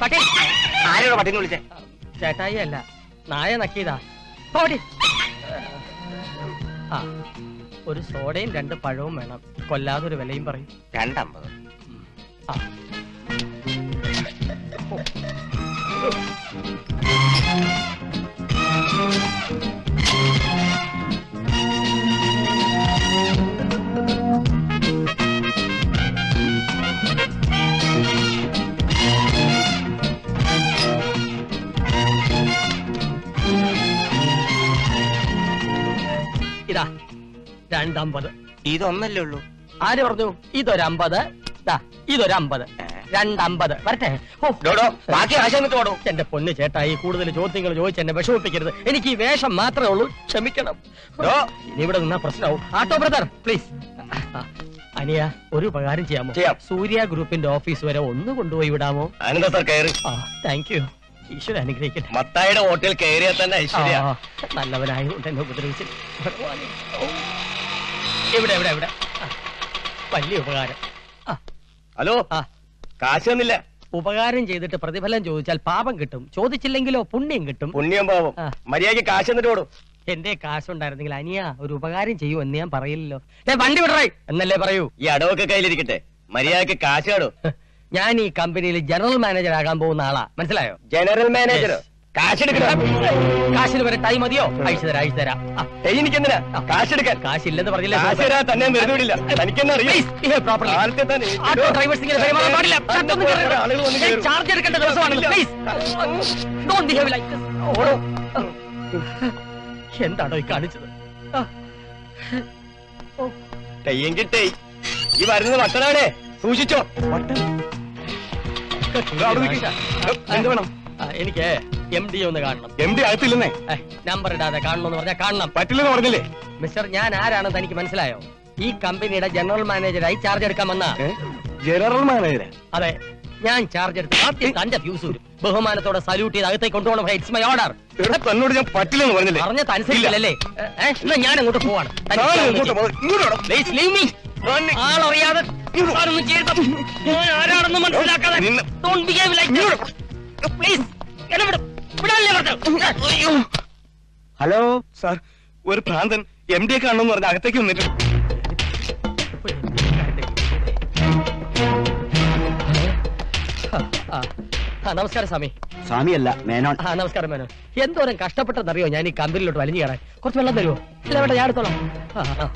പട്ടി ആരോട് പട്ടിനെ വിളിച്ചേ ചേട്ടായി അല്ല നായ നക്കിയതാ പോടി ആ ഒരു സോഡയും രണ്ട് പഴവും വേണം കൊല്ലാതെ ഒരു വിലയും പറയും രണ്ടമ്പത് ആ ഇതാ രണ്ടമ്പത് ഇതൊന്നല്ലേ ഉള്ളൂ ആര് പറഞ്ഞു ഇതൊരമ്പത് ദാ ഇതൊരമ്പത് രണ്ടമ്പത് വരട്ടെ ഓ ഡോഡോ ബാക്കി ആശ എന്നിട്ട് ഓടോ എന്റെ പൊന്ന് ചേട്ടായി കൂടുതൽ ചോദ്യങ്ങൾ ചോദിച്ച് എന്നെ വിഷമിപ്പിക്കരുത് എനിക്ക് ഈ വേഷം മാത്രമേ ഉള്ളൂ ക്ഷമിക്കണം ഡോ. ഇനി ഇവിടെ നിന്നാ പ്രശ്നമാവും ആട്ടോ ബ്രദർ പ്ലീസ് അനിയ ഒരു ഉപകാരം ചെയ്യാമോ ചെയ്യാം. സൂര്യ ഗ്രൂപ്പിന്റെ ഓഫീസ് വരെ ഒന്ന് കൊണ്ടുപോയി വിടാമോ അനന്ത സാർ കയറി ആ താങ്ക് യു ഈശ്വര അനുഗ്രഹിക്കട്ടെ മത്തായിയുടെ ഹോട്ടൽ കയറിയാൽ തന്നെ ഐശ്വര്യ ആ, നല്ലവനായതുകൊണ്ട് എന്നെ ഉപദ്രവിച്ചു ഭഗവാനെ. ഓ. ഇവിടെ ഇവിടെ ഇവിടെ ആ, വലിയ ഉപകാരം ആ, ഹലോ ആ കാശ് തന്നില്ല ഉപകാരം ചെയ്തിട്ട് പ്രതിഫലം ചോദിച്ചാൽ പാപം കിട്ടും ചോദിച്ചില്ലെങ്കിലോ പുണ്യം കിട്ടും പുണ്യം പാവം ആ. മര്യാദയ്ക്ക് കാശ് എന്നിട്ട് ഓടും എന്റെ കാശുണ്ടായിരുന്നെങ്കിൽ അനിയ ഒരു ഉപകാരം ചെയ്യൂ എന്ന് ഞാൻ പറയില്ലല്ലോ ദേ, വണ്ടി വിടറായി എന്നല്ലേ പറയൂ ഈ അടവൊക്കെ കയ്യിലിരിക്കട്ടെ മര്യാദയ്ക്ക് കാശ് കാടോ ഞാൻ ഈ കമ്പനിയിൽ ജനറൽ മാനേജർ ആകാൻ പോകുന്ന ആളാ മനസ്സിലായോ ജനറൽ മാനേജർ Yes. കാശ് എടുക്കണം കാശിന് വരെ ടൈം മതിയോ അയച്ചു തരാം അയച്ചു തരാം ആ, എനിക്കെന്തിനാ കാശ് എടുക്കാൻ കാശില്ലെന്ന് പറഞ്ഞില്ലേ കാശ് തരാൻ തന്നെ വെറുതെ വിടില്ല തനിക്കെന്നെ Please, behave properly. കാലത്തെ തന്നെ ആട്ടോ ഡ്രൈവേഴ്സ് ഇങ്ങനെ പെരുമാറാൻ പാടില്ല അതിന്റെ പുറകെ ആളുകൾ വന്ന് കയറും. ചാർജ് എടുക്കേണ്ട ദിവസമാണ് പ്ലീസ് ഡോണ്ട് ബിഹേവ് ലൈക്ക് ഓടോ എന്താണോ ഈ കാണിച്ചത് ആ. ഓ, തെയ്യെങ്കിൽ തെയ് ഈ വരുന്നത് വട്ടനാണേ സൂക്ഷിച്ചോ വട്ടൻ അവിടെ നിൽക്ക്. എന്ത് വേണം? ആ, എനിക്ക് എം ഡി ഒന്ന് കാണണം എം ഡി അകത്തില്ലെന്നേ നമ്പർ ഇടാതെ കാണണമെന്ന് പറഞ്ഞാൽ കാണണം പറ്റില്ലെന്ന് പറഞ്ഞില്ലേ മിസ്റ്റർ ഞാൻ ആരാണെന്ന് തനിക്ക് മനസ്സിലായോ ഈ കമ്പനിയുടെ ജനറൽ മാനേജറായി ചാർജ് എടുക്കാൻ വന്ന ഏ? ജനറൽ മാനേജരെ അതെ ഞാൻ ചാർജ് എടുത്ത് ആദ്യം തന്റെ ഫ്യൂസ് ഊരും ബഹുമാനത്തോടെ സല്യൂട്ട് ചെയ്ത് അകത്തേക്ക് കൊണ്ടുപോകണം ഇറ്റ്സ് മൈ ഓർഡർ എടാ തന്നോട് ഞാൻ പറ്റില്ലെന്ന് പറഞ്ഞില്ലേ പറഞ്ഞ അനുസരിച്ചില്ലല്ലേ ഏ, എന്നാ ഞാൻ അങ്ങോട്ട് പോവാണ് താൻ ഇങ്ങോട്ട് പോ. ഇങ്ങോട്ട് വാടോ. Please leave me. ആളറിയാതെ താനൊന്നും ചെയ്യരുത്. ഞാൻ ആരാണെന്ന് മനസ്സിലാക്കാതെ നിന്നെ- Don't behave like this. Please, എന്നെ വിട്. വിടാനല്ലേ പറഞ്ഞത്? ഹലോ സാർ ഒരു ഭ്രാന്തൻ എം ഡി ഒക്കെ ആണെന്ന് പറഞ്ഞ അകത്തേക്ക് വന്നിട്ട് ആ, ആ, നമസ്കാരം സ്വാമി സ്വാമിയല്ല മേനോൻ ആ നമസ്കാരം മേനോ എന്തോരം കഷ്ടപ്പെട്ടെന്നറിയോ ഞാൻ ഈ കമ്പനിയിലോട്ട് വലിഞ്ഞു കയറാൻ കുറച്ച് വെള്ളം തരുമോ ഇല്ല വേണ്ട ഞാൻ എടുത്തോളാം ആ, ആ.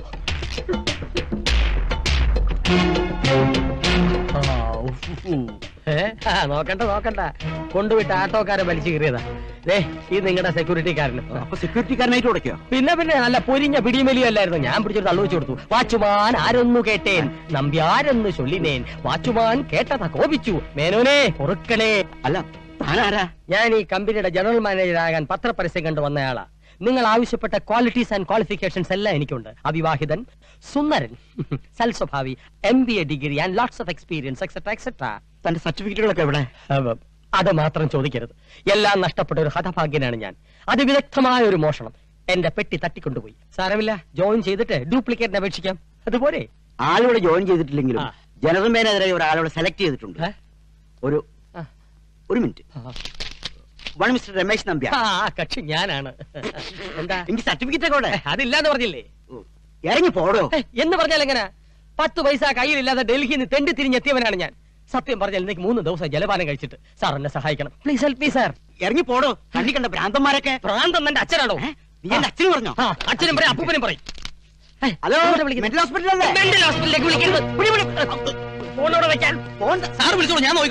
ആ, ഉഫ്, ഉഫ്. ഏ? ആ, നോക്കണ്ട നോക്കണ്ട കൊണ്ടുവിട്ട് ആട്ടോക്കാരെ വലിച്ചു കീറിയതാ ദേ ഈ നിങ്ങളുടെ സെക്യൂരിറ്റിക്കാരന് അപ്പൊ സെക്യൂരിറ്റിക്കാരനായിട്ട് ഉടയ്ക്കോ പിന്നെ പിന്നെ നല്ല പൊരിഞ്ഞ പിടിമലിയല്ലായിരുന്നു ഞാൻ പിടിച്ചൊരു തള്ളു വെച്ചു കൊടുത്തു വാച്ചുമാൻ ആരൊന്നു കേട്ടേൻ നമ്പ്യാരെന്ന് ചൊല്ലിനേൻ വാച്ചുമാൻ കേട്ടതാ കോപിച്ചു മേനോനെ പൊറുക്കണേ അല്ല താനാരാ ഞാൻ ഈ കമ്പനിയുടെ ജനറൽ മാനേജർ ആകാൻ പത്രപരസ്യം കണ്ടു വന്നയാളാ നിങ്ങൾ ആവശ്യപ്പെട്ട ക്വാളിറ്റീസ് ആൻഡ് ക്വാളിഫിക്കേഷൻസ് എല്ലാം എനിക്കുണ്ട് അവിവാഹിതൻ സുന്ദരൻ സൽസ്വഭാവി M B A degree and lots of experience etcetera etcetera തന്റെ സർട്ടിഫിക്കറ്റുകളൊക്കെ എവിടെ അത് മാത്രം ചോദിക്കരുത് എല്ലാം നഷ്ടപ്പെട്ട ഒരു ഹതഭാഗ്യനാണ് ഞാൻ അതിവിദഗ്ധമായ ഒരു മോഷണം എന്റെ പെട്ടി തട്ടിക്കൊണ്ടുപോയി സാരമില്ല ജോയിൻ ചെയ്തിട്ട് ഡ്യൂപ്ലിക്കേറ്റിന് അപേക്ഷിക്കാം അതുപോലെ ആളിവിടെ ജോയിൻ ചെയ്തിട്ടില്ലെങ്കിലും ആ. ജനറൽ മാനേജറായി ഒരാളോട് സെലക്ട് ചെയ്തിട്ടുണ്ട് ഏ? ഒരു ആ. ഒരു മിനിറ്റ് ആ. വൺ മിസ്റ്റർ രമേശ് നമ്പ്യാർ ആ ആ കക്ഷി ഞാനാണ് എന്താ എനിക്ക് സർട്ടിഫിക്കറ്റ് ഒക്കെ അവിടെ അതില്ലാന്ന് പറഞ്ഞില്ലേ ഓ, ഇറങ്ങി പോടോ ഏ, എന്ന് പറഞ്ഞാൽ എങ്ങനെ പത്ത് പൈസ കയ്യിലില്ലാതെ ഡൽഹിയിൽ നിന്ന് തെണ്ടി തിരിഞ്ഞെത്തിയവനാണ് ഞാൻ സത്യം പറഞ്ഞാൽ എനിക്ക് മൂന്ന് ദിവസം ജലപാനം കഴിച്ചിട്ട് സാർ എന്നെ സഹായിക്കണം പ്ലീസ് ഹെൽപ്പ് മീ സാർ ഇറങ്ങി പോടോ കണ്ണി കണ്ട ഭ്രാന്തന്മാരൊക്കെ പ്രാന്തം എന്റെ അച്ഛനാണോ ഏ? നീ എന്റെ അച്ഛന് പറഞ്ഞോ ആ, അച്ഛനും പറയും അപ്പൂപ്പനും പറയും ഏ, ഹലോ ആരാ വിളിക്കുന്നത്? മെന്റൽ ഹോസ്പിറ്റലല്ലേ മെന്റൽ ഹോസ്പിറ്റലിലേക്ക് വിളിക്കരുത് വിളി, വിളി. ഫോണോടെ വെക്കാൻ ഫോൺ സാർ വിളിച്ചോളൂ ഞാൻ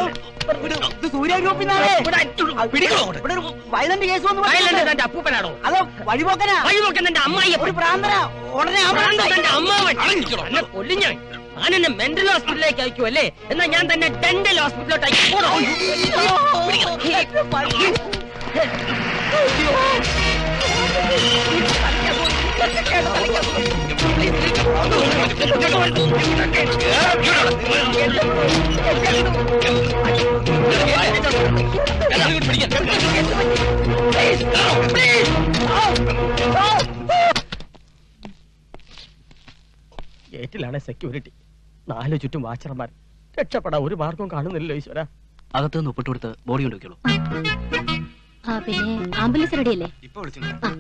ഇത് സൂര്യ ഗ്രൂപ്പിൽ നിന്നാണേ പിടിക്കണോ ഇവിടെ ഒരു വയലന്റ് കേസ് വന്നു വയലന്റ് തന്റെ അപ്പൂപ്പനാണോ അതോ വഴിപോക്കനാ വഴി നോക്കാൻ എന്റെ അമ്മായി ഒരു പ്രാന്തനാ ഉടനെ പ്രാന്തം തന്റെ ആംബുലൻസ് അമ്മാവൻ എന്നെ കൊല്ലും ഞാൻ ഞാൻ എന്നെ മെന്റൽ ഹോസ്പിറ്റലിലേക്ക് അയക്കൂ അല്ലേ എന്നാ ഞാൻ തന്നെ ഡെന്റൽ ഹോസ്പിറ്റലിലോട്ട് ഗേറ്റിലാണ് സെക്യൂരിറ്റി നാല് ചുറ്റും വാച്ചർമാർ രക്ഷപ്പെടാൻ ഒരു മാർഗവും കാണുന്നില്ലല്ലോ ഈശ്വര അകത്ത് നിന്ന് ഒപ്പിട്ട് കൊടുത്ത് ബോഡി കൊണ്ടുവയ്ക്കുള്ളൂ ആ പിന്നെ ആംബുലൻസ് റെഡിയല്ലേ ഇപ്പൊ വിളിച്ചു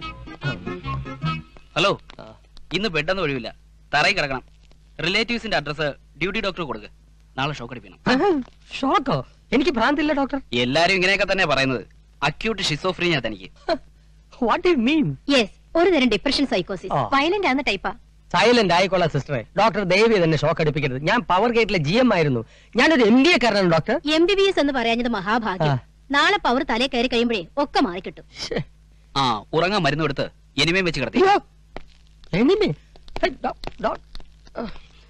ഹലോ ഇന്ന് ബെഡൊന്നും ഒഴിവില്ല തറയിൽ കിടക്കണം റിലേറ്റീവ്സിന്റെ അഡ്രസ് ഡ്യൂട്ടി ഡോക്ടർ കൊടുക്ക് നാളെ ഷോക്ക് അടിപ്പിക്കണം ഷോക്കോ എനിക്ക് ഭ്രാന്തില്ല ഡോക്ടർ എല്ലാരും ഇങ്ങനെയൊക്കെ തന്നെ പറയുന്നത് അക്യൂട്ട് ഷിസോഫ്രീനിയാ തനിക്ക് വാട്ട് യു മീൻ യെസ് ഒരു തരം ഡിപ്രഷൻ സൈക്കോസിസ് ആ. വയലന്റ് ആവുന്ന ടൈപ്പാ സൈലന്റ് ആയിക്കൊള്ളാം സിസ്റ്ററെ ഡോക്ടർ ദേവി തന്നെ ഷോക്ക് അടിപ്പിക്കരുത് ഞാൻ പവർ ഗേറ്റിലെ ജി എം ആയിരുന്നു ഞാനൊരു എം ബി എ കാരനാണ് doctor M B B S എന്ന് പറയാഞ്ഞത് മഹാഭാഗ്യം ആ. നാളെ പവർ തലേ കയറി കഴിയുമ്പോഴേ ഒക്കെ മാറിക്കിട്ടും ശ്ശേ. ആ ഉറങ്ങാൻ മരുന്ന് കൊടുത്ത് എനിമയും വെച്ച് കിടത്തി അയ്യോ. enemy. Hey, doc- doc- uh.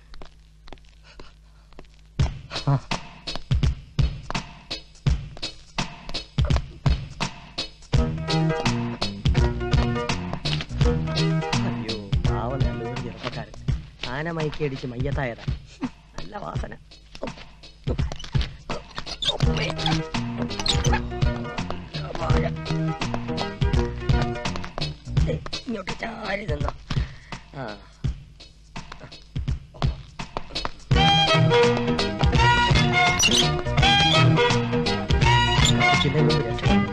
അയ്യോ പാവം നല്ലൊരു ചെറുപ്പക്കാരൻ ആന മയക്കി അടിച്ച് മയ്യത്തായതാ നല്ല വാസന ഏയ്, ഇങ്ങോട്ട് ചാരി നിന്നോ ആ ഇതിലൊന്നും രക്ഷയില്ല.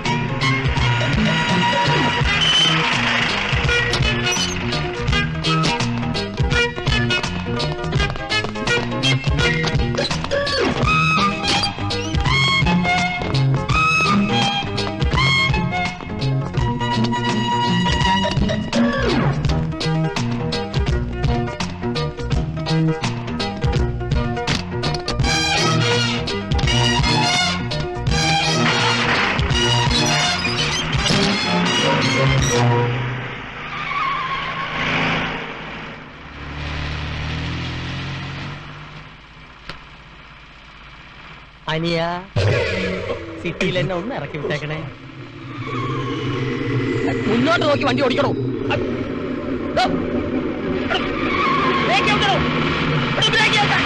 അനിയ സിറ്റിയിൽ എന്നെ ഒന്ന് ഇറക്കി വിട്ടേക്കണേ മുന്നോട്ട് നോക്കി വണ്ടി ഓടിക്കണോ ദോ. ബ്രേക്ക് ഔട്ടണോ? ഇവിടെ ബ്രേക്ക് ഔട്ടാ.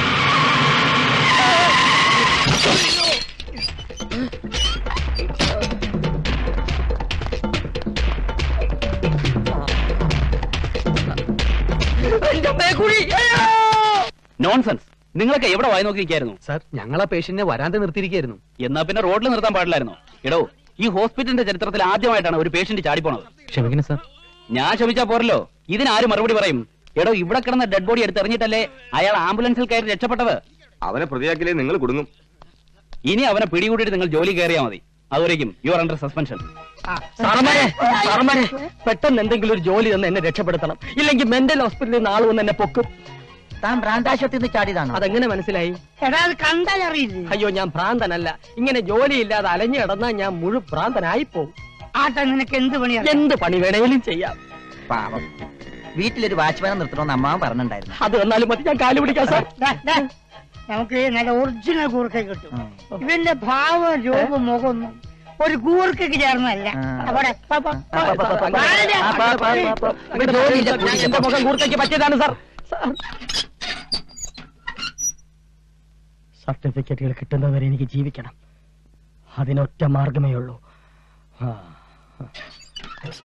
എന്റെ മേക്കുഴി. അയ്യോ. നോൺസെൻസ് നിങ്ങളൊക്കെ എവിടെ വായി നോക്കിയിരിക്കായിരുന്നു സാർ ഞങ്ങൾ ആ പേഷ്യന്റിനെ വരാതെ നിർത്തിയിരിക്കായിരുന്നു എന്നാ പിന്നെ റോഡിൽ നിർത്താൻ പാടില്ലായിരുന്നോ എടോ ഈ ഹോസ്പിറ്റലിന്റെ ചരിത്രത്തിൽ ആദ്യമായിട്ടാണ് ഒരു പേഷ്യന്റ് ചാടിപ്പോണത് ക്ഷമിക്കണം സാർ ഞാൻ ക്ഷമിച്ചാ പോരല്ലോ ഇതിനാരും മറുപടി പറയും എടോ ഇവിടെ കിടന്ന ഡെഡ് ബോഡി എടുത്തെറിഞ്ഞിട്ടല്ലേ അയാൾ ആംബുലൻസിൽ കയറി രക്ഷപ്പെട്ടത് അവനെ പ്രതിയാക്കിലേ നിങ്ങൾ കുടുങ്ങും ഇനി അവനെ പിടികൂടിയിട്ട് നിങ്ങൾ ജോലി കയറിയാൽ മതി അതുവരേക്കും യു ആർ അണ്ടർ സസ്പെൻഷൻ സാറന്മാരെ സാറന്മാരെ പെട്ടെന്ന് എന്തെങ്കിലും ഒരു ജോലി തന്ന് എന്നെ രക്ഷപ്പെടുത്തണം ഇല്ലെങ്കിൽ മെന്റൽ ഹോസ്പിറ്റലിൽ നിന്ന് ആള് വന്ന് എന്നെ പൊക്കും താൻ ഭ്രാന്താശുപത്രിയിൽ നിന്ന് ചാടിയതാണോ അതെങ്ങനെ മനസ്സിലായി എടാ അത് കണ്ടാൽ അറിയില്ലേ അയ്യോ ഞാൻ ഭ്രാന്തനല്ല ഇങ്ങനെ ജോലിയില്ലാതെ അലഞ്ഞു കിടന്നാൽ ഞാൻ മുഴു ഭ്രാന്തനായി പോകും ആട്ടെ നിനക്ക് എന്ത് പണിയാണ് എന്ത് പണി വേണേലും ചെയ്യാം പാവം വീട്ടിലൊരു വാച്ച്മാനെ നിർത്തണമെന്ന് അമ്മാവൻ പറഞ്ഞിട്ടുണ്ടായിരുന്നു അത് വന്നാലും മതി ഞാൻ കാല് പിടിക്കാം സാർ നമുക്ക് നല്ല ഒറിജിനൽ കൂർക്ക കിട്ടും ഇവന്റെ ഭാവം രൂപം മുഖമൊന്നും ഒരു കൂർക്കയ്ക്ക് ചേർന്നല്ല ആ. അവിടെ പ- പ- പ- വാഴ. ഇവിടെ ജോലിയില്ല. ഞാൻ എന്റെ മുഖം കൂർത്തേക്ക് പറ്റിയതാണ് സാർ സാർ. സർട്ടിഫിക്കറ്റുകൾ കിട്ടുന്നവരെ എനിക്ക് ജീവിക്കണം അതിനൊറ്റ മാർഗമേ ഉള്ളൂ ആ